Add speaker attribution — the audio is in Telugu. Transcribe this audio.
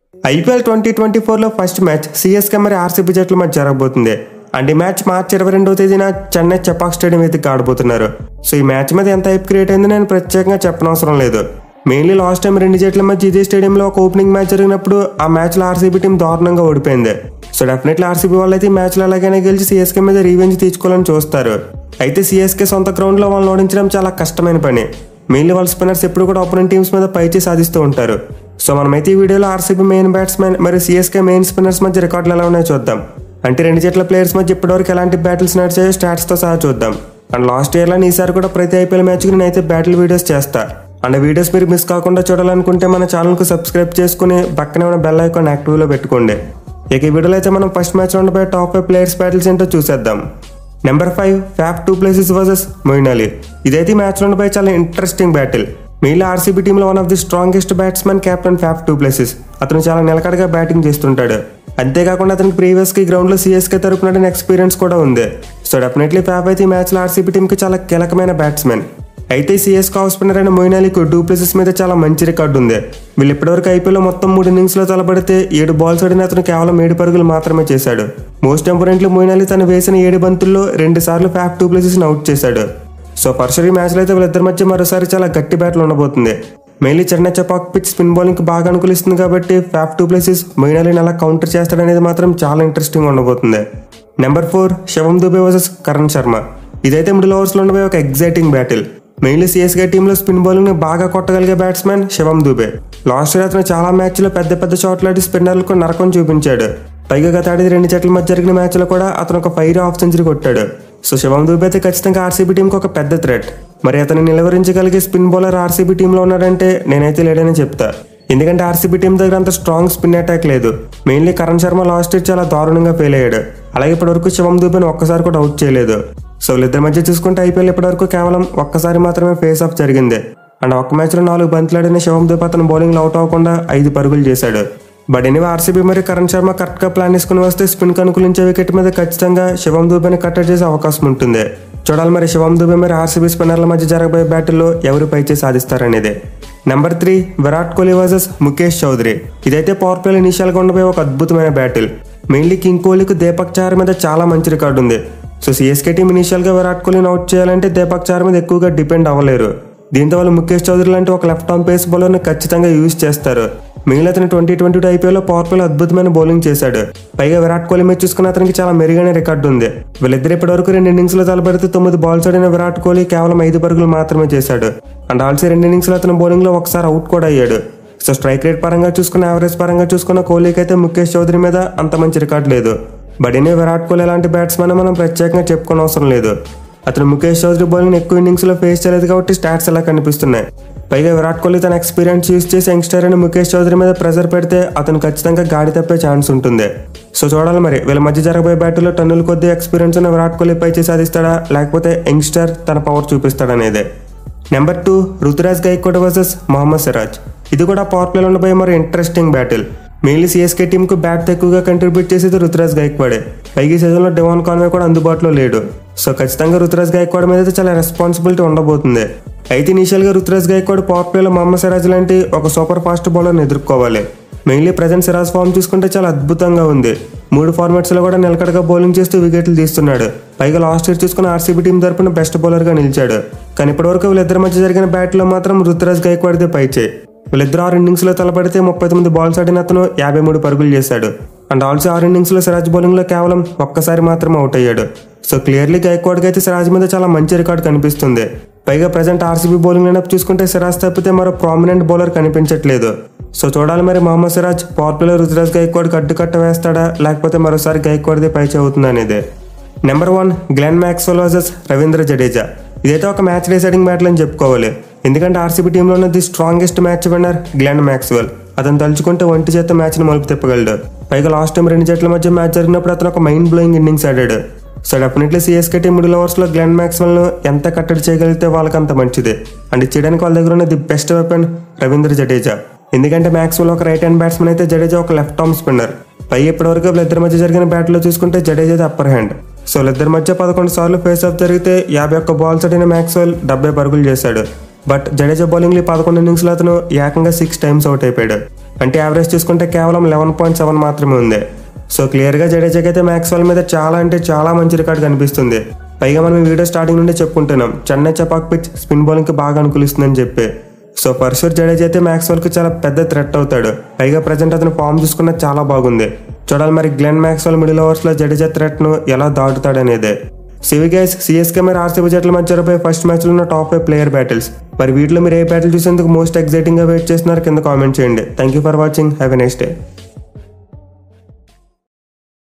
Speaker 1: ఐపీఎల్ ట్వంటీ ట్వంటీ ఫోర్లో ఫస్ట్ మ్యాచ్ సిఎస్కే మరి ఆర్సీబీ జట్ల మధ్య జరగబోతుంది అండ్ ఈ మ్యాచ్ మార్చి ఇరవై రెండవ తేదీన చెన్నై చపాక్ స్టేడియం ఎదుగు ఆడబోతున్నారు సో ఈ మ్యాచ్ మీద ఎంత హైప్ క్రియేట్ అయిందో నేను ప్రత్యేకంగా చెప్పనవసరం లేదు మెయిన్లీ లాస్ట్ టైం రెండు జట్ల మధ్య ఇదే స్టేడియంలో ఒక ఓపెనింగ్ మ్యాచ్ జరిగినప్పుడు ఆ మ్యాచ్లో ఆర్సీబీ టీం దారుణంగా ఓడిపోయింది సో డెఫినెట్లీ ఆర్సీబీ వాళ్ళు అయితే ఈ మ్యాచ్లో ఎలాగైనా గెలిచి సిఎస్కే మీద రీవెంజ్ తీసుకోవాలని చూస్తారు అయితే సిఎస్కే సొంత గ్రౌండ్లో వాళ్ళని ఓడించడం చాలా కష్టమైన పని మెయిన్లీ వాళ్ళ స్పిన్నర్స్ ఎప్పుడు కూడా ఆపోనెంట్ టీమ్స్ మీద పైచే సాధిస్తూ ఉంటారు సో మనమైతే ఈ వీడియోలో ఆర్సీబీ మెయిన్ బ్యాట్స్మెన్ మరియు సిఎస్కే మెయిన్ స్పిన్నర్స్ మధ్య రికార్డులు ఎలా ఉన్నాయో చూద్దాం అంటే రెండు జట్ల ప్లేయర్స్ మధ్య ఇప్పటివరకు ఎలాంటి బ్యాటిల్స్ నడిచాయో స్టాట్స్తో సహా చూద్దాం అండ్ లాస్ట్ ఇయర్లో ఈసారి కూడా ప్రతి ఐపీఎల్ మ్యాచ్కి నేనైతే బ్యాటిల్ వీడియోస్ చేస్తా అండ్ వీడియోస్ మీరు మిస్ కాకుండా చూడాలనుకుంటే మన ఛానల్కు సబ్స్క్రైబ్ చేసుకుని పక్కనే ఉన్న బెల్ ఐకాన్ యాక్టివ్లో పెట్టుకోండి ఇక ఈ వీడియోలో అయితే మనం ఫస్ట్ మ్యాచ్ ఉండబోయే టాప్ ఫైవ్ ప్లేయర్స్ బ్యాటిల్స్ ఏంటో చూసేద్దాం number five Faf du Plessis versus Moeen Ali ఇదైతే ఈ మ్యాచ్ ఉండబోయే చాలా ఇంట్రెస్టింగ్ బ్యాటిల్ మెయిన్లీ ఆర్సీబీ టీంలో one of the strongest batsmen captain Faf du Plessis అతను చాలా నిలకడగా బ్యాటింగ్ చేస్తుంటాడు అంతేకాకుండా అతనికి ప్రీవియస్ కి గ్రౌండ్ లో సిఎస్కే తరపున ఎక్స్పీరియన్స్ కూడా ఉంది సో డెఫినెట్లీ ఫ్యాప్ అయితే ఈ మ్యాచ్ లో ఆర్సీబీ టీం కి చాలా కీలకమైన బ్యాట్స్మెన్ అయితే సిఎస్ ఆఫ్ స్పిన్నర్ అయిన మొయిన్ అలీకి డూ ప్లేసెస్ మీద చాలా మంచి రికార్డు ఉంది వీళ్ళు ఇప్పటివరకు ఐపీఎల్ మొత్తం మూడు ఇన్నింగ్స్ లో తలబడితే ఏడు బాల్స్ ఆడిన అతను కేవలం ఏడు పరుగులు మాత్రమే చేశాడు మోస్ట్ ఇంపార్టెంట్లీ మొయిన్ అలీ తను వేసిన ఏడు బంతుల్లో రెండు సార్లు ఫ్యాప్ టూ ప్లేసెస్ అవుట్ చేశాడు సో ఫస్ట్ ఈ మ్యాచ్లో అయితే వీళ్ళిద్దరి మధ్య మరోసారి చాలా గట్టి బ్యాట్లు ఉండబోతుంది mainly Chennai Chepauk pitch spin bowling బాగా అనుకూలిస్తుంది కాబట్టి ఫ్యాప్ టూ ప్లేసెస్ మొయిన్ అలీని ఎలా కౌంటర్ చేస్తాడనేది మాత్రం చాలా ఇంట్రెస్టింగ్ ఉండబోతుంది నెంబర్ ఫోర్ శవం దుబే వర్సెస్ కరణ్ శర్మ ఇదైతే మిడిల్ ఓవర్స్లో ఉండబోయే ఒక ఎగ్జైటింగ్ బ్యాటిల్ మెయిన్లీ సిఎస్కే టీంలో స్పిన్ బౌలింగ్ ని బాగా కొట్టగలిగే batsmen Shivam Dube last year అతను చాలా మ్యాచ్లో పెద్ద పెద్ద షాట్లు ఆడి స్పిన్నర్లకు నరకం చూపించాడు పైగా గత ఆడి రెండు జట్ల మధ్య జరిగిన మ్యాచ్లో కూడా అతను ఒక ఫైర్ హాఫ్ సెంచరీ కొట్టాడు సో శివం దుబే అయితే ఖచ్చితంగా ఆర్సీబీ టీంకి ఒక పెద్ద థ్రెట్ మరి అతను నిలవరించగలిగే స్పిన్ బౌలర్ ఆర్సీబీ టీంలో ఉన్నాడంటే నేనైతే లేడని చెప్తా ఎందుకంటే ఆర్సీబీ టీం దగ్గర అంత స్ట్రాంగ్ స్పిన్ అటాక్ లేదు mainly Karan Sharma last year చాలా దారుణంగా ఫెయిల్ అయ్యాడు అలాగే ఇప్పటివరకు శివం దుబేని ఒక్కసారి కూడా అవుట్ చేయలేదు సో వీళ్ళిద్దరి మధ్య చూసుకుంటే ఐపీఎల్ ఇప్పటివరకు కేవలం ఒక్కసారి మాత్రమే ఫేస్ ఆఫ్ జరిగింది అండ్ ఒక్క మ్యాచ్లో నాలుగు బంతులాడిన శివం దుబే అతను బౌలింగ్లో అవుట్ అవ్వకుండా ఐదు పరుగులు చేశాడు బట్ ఎనివే ఆర్సీబీ మరియు కరణ్ శర్మ కరెక్ట్గా ప్లాన్ చేసుకుని వస్తే స్పిన్ అనుకూలించే వికెట్ మీద ఖచ్చితంగా శివం దుబేని కట్టడి చేసే అవకాశం ఉంటుంది చూడాలి మరి శివం దుబే మరి ఆర్సీబీ స్పిన్నర్ల మధ్య జరగబోయే బ్యాటిల్లో ఎవరు పైచే సాధిస్తారనేదే number three Virat Kohli versus Mukesh Choudhary ఇదైతే పవర్ ప్లేలో ఇనిషియల్గా ఉండబోయే ఒక అద్భుతమైన బ్యాటిల్ మెయిన్లీ కింగ్ కోహ్లీకి దీపక్ చార్ మీద చాలా మంచి రికార్డు ఉంది సో సిఎస్కే టీం ఇనిషియల్గా విరాట్ కోహ్లీని అవుట్ చేయాలంటే దీపక్ చార్ మీద ఎక్కువగా డిపెండ్ అవ్వలేరు దీంతో వాళ్ళు ముఖేష్ చౌదరి లాంటి ఒక లెఫ్ట్ ఆర్మ్ పేస్ బౌలర్ని ఖచ్చితంగా యూజ్ చేస్తారు మిగిలిన అతను ట్వంటీ ట్వంటీ టూ ఐపీఎల్లో పవర్ ప్లేలో అద్భుతమైన బౌలింగ్ చేశాడు పైగా విరాట్ కోహ్లీ మీద చూసుకున్న అతనికి చాలా మెరుగైన రికార్డు ఉంది వీళ్ళిద్దరు ఇప్పటివరకు రెండు ఇన్నింగ్స్ లో తలబడితే తొమ్మిది బాల్స్ ఆడిన విరాట్ కోహ్లీ కేవలం ఐదు పరుగులు మాత్రమే చేశాడు అండ్ ఆల్సో రెండు ఇన్నింగ్స్ లో అతను బౌలింగ్ లో ఒకసారి అవుట్ కూడా అయ్యాడు సో స్ట్రైక్ రేట్ పరంగా చూసుకున్న యావరేజ్ పరంగా చూసుకున్న కోహ్లీకి అయితే ముఖేష్ చౌదరి మీద అంత మంచి రికార్డు లేదు బట్ ఇనే విరాట్ కోహ్లీ లాంటి బ్యాట్స్మెన్ మనం ప్రత్యేకంగా చెప్పుకోని అవసరం లేదు అతను ముఖేష్ చౌదరి బౌలింగ్ ఎక్కువ ఇన్నింగ్స్ లో ఫేస్ చేయలేదు కాబట్టి స్టాట్స్ ఎలా కనిపిస్తున్నాయి పైగా విరాట్ కోహ్లీ తన ఎక్స్పీరియన్స్ యూస్ చేసి యంగ్స్టర్ అని ముఖేష్ చౌదరి మీద ప్రెజర్ పెడితే అతను ఖచ్చితంగా గాడి తప్పే ఛాన్స్ ఉంటుంది సో చూడాలి మరి వీళ్ళ మధ్య జరగబోయే బ్యాటిల్లో టన్నుల కొద్ది ఎక్స్పీరియన్స్ ఉన్న విరాట్ కోహ్లీ పై చేసి సాధిస్తాడా లేకపోతే యంగ్స్టర్ తన పవర్ చూపిస్తాడనేదే number two Ruturaj Gaikwad versus Mohammed Siraj ఇది కూడా పవర్ ప్లేలో ఉండబోయే మరి ఇంట్రెస్టింగ్ బ్యాటిల్ మెయిన్లీ సిఎస్కే టీంకు బ్యాట్ ఎక్కువగా కంట్రిబ్యూట్ చేసేది రుతురాజ్ గైక్వాడే పైగా ఈ సీజన్లో డెవాన్ కాన్వే కూడా అందుబాటులో లేడు సో ఖచ్చితంగా రుతురాజ్ గైక్వాడ్ మీద అయితే చాలా రెస్పాన్సిబిలిటీ ఉండబోతుంది అయితే ఇనీషియల్గా రుతురాజ్ గైక్వాడ్ పవర్ ప్లేలో మొహమ్మద్ సిరాజ్ లాంటి ఒక సూపర్ ఫాస్ట్ బౌలర్ని ఎదుర్కోవాలి మెయిన్లీ ప్రజెంట్ సిరాజ్ ఫామ్ చూసుకుంటే చాలా అద్భుతంగా ఉంది మూడు ఫార్మాట్స్ లో కూడా నిలకడగా బౌలింగ్ చేస్తూ వికెట్లు తీస్తున్నాడు పైగా లాస్ట్ ఇయర్ చూసుకున్న ఆర్సీబీ టీం తరపున బెస్ట్ బౌలర్ గా నిలిచాడు కానీ ఇప్పటివరకు వీళ్ళిద్దరి మధ్య జరిగిన బ్యాట్ లో మాత్రం రుతురాజ్ గైక్వాడ్దే పైచే వీళ్ళిద్దరు ఆరు ఇన్నింగ్స్ లో తలపడితే ముప్పై తొమ్మిది బాల్స్ ఆడిన అతను యాభై మూడు పరుగులు చేశాడు అండ్ ఆల్సో ఆరు ఇన్నింగ్స్ లో సిరాజ్ బౌలింగ్ లో కేవలం ఒక్కసారి మాత్రం అవుట్ అయ్యాడు సో క్లియర్లీ గైక్వాడ్కి అయితే సిరాజ్ మీద చాలా మంచి రికార్డ్ కనిపిస్తుంది పైగా ప్రజెంట్ ఆర్సీబీ బౌలింగ్ లైనప్ చూసుకుంటే సిరాజ్ తప్పితే మరో ప్రామినెంట్ బౌలర్ కనిపించట్లేదు సో చూడాలి మరి మొహమ్మద్ సిరాజ్ పవర్ ప్లేలో రుతురాజ్ గైక్వాడ్కి అడ్డుకట్ట వేస్తాడా లేకపోతే మరోసారి గైక్వాడ్దే పై అవుతుంది అనేది number one Glenn Maxwell versus Ravindra Jadeja ఇదైతే ఒక మ్యాచ్ డిసైడింగ్ బ్యాటిల్ అని చెప్పుకోవాలి ఎందుకంటే ఆర్సీబీ టీంలో ఉన్న the strongest match winner Glenn Maxwell అతను తలుచుకుంటే ఒంటి చేత మ్యాచ్ని మలుపు తిప్పగలడు పైగా లాస్ట్ టైం రెండు జట్ల మధ్య మ్యాచ్ జరిగినప్పుడు అతను ఒక మైండ్ బ్లోయింగ్ ఇన్నింగ్స్ ఆడాడు so definitely CSK team middle ఓవర్స్లో గ్లెన్ మ్యాక్స్వెల్ను ఎంత కట్టడి చేయగలిగితే వాళ్ళకి అంత మంచిది అండ్ ఇది చేయడానికి వాళ్ళ దగ్గర ఉన్న the best weapon Ravindra Jadeja ఎందుకంటే మ్యాక్స్వెల్ ఒక రైట్ హ్యాండ్ బ్యాట్స్మెన్ అయితే జడేజా ఒక లెఫ్ట్ ఆర్మ్ స్పిన్నర్ పై ఇప్పటివరకు వీళ్ళిద్దరి మధ్య జరిగిన బ్యాట్లో చూసుకుంటే జడేజా అప్పర్ హ్యాండ్ సో వీళ్ళిద్దరి మధ్య పదకొండు సార్లు ఫేస్ ఆఫ్ జరిగితే యాభై ఒక్క బాల్స్ ఆడిన మ్యాక్స్వెల్ డెబ్బై పరుగులు చేశాడు బట్ జడేజా బౌలింగ్లో పదకొండు ఇన్నింగ్స్లో అతను ఏకంగా సిక్స్ టైమ్స్ అవుట్ అయిపోయాడు అంటే యావరేజ్ చూసుకుంటే కేవలం లెవెన్ పాయింట్ సెవెన్ మాత్రమే ఉంది సో క్లియర్గా జడేజాకి అయితే మ్యాక్స్వెల్ మీద చాలా అంటే చాలా మంచి రికార్డ్ కనిపిస్తుంది పైగా మనం ఈ వీడియో స్టార్టింగ్ నుండి చెప్పుకుంటున్నాం చెన్నై చపాక్ పిచ్ స్పిన్ బౌలింగ్కి బాగా అనుకూలిస్తుందని చెప్పి సో పర్షూర్ జడేజా అయితే మ్యాక్స్వెల్కి చాలా పెద్ద థ్రెట్ అవుతాడు పైగా ప్రజెంట్ అతను ఫామ్ చూసుకున్న చాలా బాగుంది చూడాలి మరి గ్లెన్ మ్యాక్స్వెల్ మిడిల్ ఓవర్స్లో జడేజా థ్రెట్ను ఎలా దాటుతాడనేదే సివి గైస్ సిఎస్కే మరి ఆర్సీబీ జట్ల మధ్య జరిపే ఫస్ట్ మ్యాచ్లో ఉన్న టాప్ ఫైవ్ ప్లేయర్ బ్యాటిల్స్ మరి వీటిలో మీరు ఏ బ్యాటిల్ చూసేందుకు మోస్ట్ ఎక్సైటింగ్గా వెయిట్ చేస్తున్నారు కింద కామెంట్ చేయండి thank you for watching have a next day